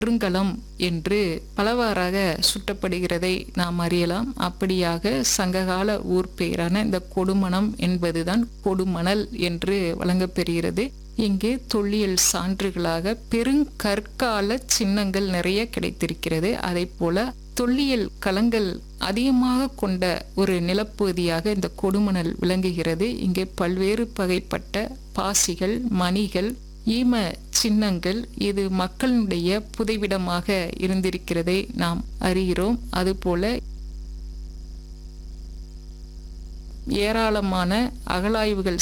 பெருங்கலம் என்று பலவாறாக சுட்டப்படுகிறதை நாம் அறியலாம் அப்படியாக சங்ககால ஊர் பெயரான இந்த கொடுமணம் என்பதுதான் கொடுமணல் என்று வழங்கப்பெறுகிறது இங்கே தொல்லியல் சான்றுகளாக பெருங்கற்கால சின்னங்கள் நிறைய கிடைத்திருக்கிறது அதை போல தொல்லியல் களங்கள் அதிகமாக கொண்ட ஒரு நிலப்பகுதியாக இந்த கொடுமணல் விளங்குகிறது இங்கே பல்வேறு வகைப்பட்ட பாசிகள் மணிகள் ஈம சின்னங்கள் இது மக்களுடைய புதைவிடமாக இருந்திருக்கிறதை நாம் அறிகிறோம் அதுபோல ஏராளமான அகழாய்வுகள்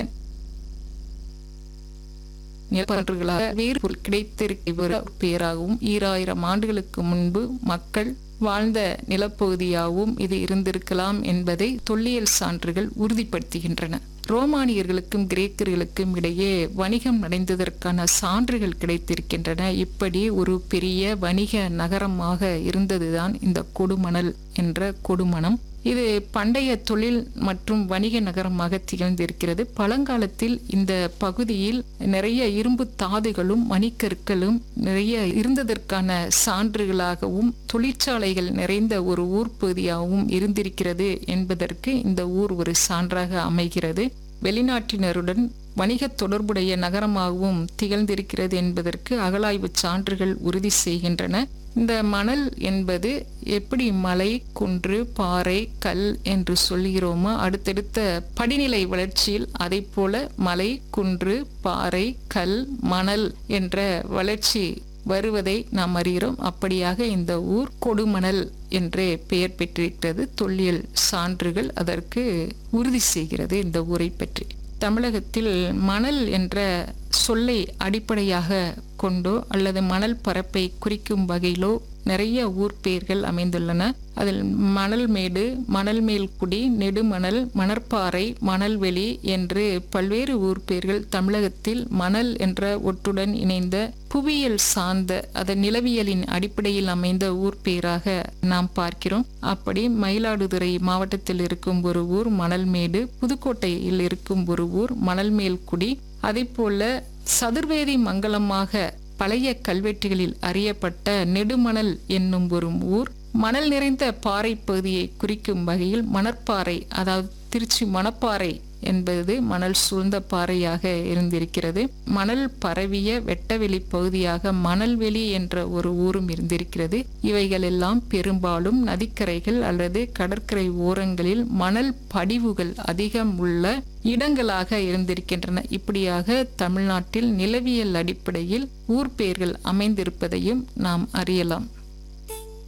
நிலப்பரப்புகளாக வேறு பொருள் கிடைத்திருக்கிற பெயராகவும் ஈராயிரம் ஆண்டுகளுக்கு முன்பு மக்கள் வாழ்ந்த நிலப்பகுதியாகவும் இது இருந்திருக்கலாம் என்பதை தொல்லியல் சான்றுகள் உறுதிப்படுத்துகின்றன ரோமானியர்களுக்கும் கிரேக்கர்களுக்கும் இடையே வணிகம் நடந்ததற்கான சான்றுகள் கிடைத்திருக்கின்றன இப்படி ஒரு பெரிய வணிக நகரமாக இருந்ததுதான் இந்த கொடுமணல் என்ற கொடுமணம் இது பண்டைய தொழில் மற்றும் வணிக நகரமாக திகழ்ந்திருக்கிறது பழங்காலத்தில் இந்த பகுதியில் நிறைய இரும்பு தாதுகளும் மணிக்கற்களும் நிறைய இருந்ததற்கான சான்றுகளாகவும் தொழிற்சாலைகள் நிறைந்த ஒரு ஊர் பகுதியாகவும் இருந்திருக்கிறது என்பதற்கு இந்த ஊர் ஒரு சான்றாக அமைகிறது வெளிநாட்டினருடன் வணிக தொடர்புடைய நகரமாகவும் திகழ்ந்திருக்கிறது என்பதற்கு அகழாய்வு சான்றுகள் உறுதி செய்கின்றன இந்த மணல் என்பது எப்படி மலை குன்று பாறை கல் என்று சொல்கிறோமோ அடுத்தடுத்த படிநிலை வளர்ச்சியில் அதை போல மலை குன்று பாறை கல் மணல் என்ற வளர்ச்சி வருவதை நாம் அறிகிறோம் அப்படியாக இந்த ஊர் கொடுமணல் என்றே பெயர் பெற்றிருக்கிறது தொல்லியல் சான்றுகள் அதற்கு உறுதி செய்கிறது இந்த ஊரை பற்றி தமிழகத்தில் மணல் என்ற சொல்லை அடிப்படையாக கொண்டோ அல்லது மணல் பரப்பை குறிக்கும் வகையிலோ நிறைய ஊர் பெயர்கள் அமைந்துள்ளன அதில் மணல் மேடு மணல் மேல்குடி நெடுமணல் மணற்பாறை மணல்வெளி என்று பல்வேறு ஊர் பெயர்கள் தமிழகத்தில் மணல் என்ற ஒற்றுடன் இணைந்த புவியியல் சார்ந்த அதன் நிலவியலின் அடிப்படையில் அமைந்த ஊர் பெயராக நாம் பார்க்கிறோம் அப்படி மயிலாடுதுறை மாவட்டத்தில் இருக்கும் ஒரு ஊர் மணல்மேடு புதுக்கோட்டையில் இருக்கும் ஒரு ஊர் மணல்மேல்குடி அதே போல சதுர்வேதி மங்கலமாக பழைய கல்வெட்டுகளில் அறியப்பட்ட நெடுமணல் என்னும் ஒரு ஊர் மணல் நிறைந்த பாறை பகுதியை குறிக்கும் வகையில் மணற்பாறை அதாவது திருச்சி மணப்பாறை என்பது மணல் சூழ்ந்த பாறையாக இருந்திருக்கிறது மணல் பரவிய வெட்டவெளி பகுதியாக மணல்வெளி என்ற ஒரு ஊரும் இருந்திருக்கிறது இவைகள் எல்லாம் பெரும்பாலும் நதிக்கரைகள் அல்லது கடற்கரை ஓரங்களில் மணல் படிவுகள் அதிகம் உள்ள இடங்களாக இருந்திருக்கின்றன இப்படியாக தமிழ்நாட்டில் நிலவியல் அடிப்படையில் ஊர் பெயர்கள் அமைந்திருப்பதையும் நாம் அறியலாம்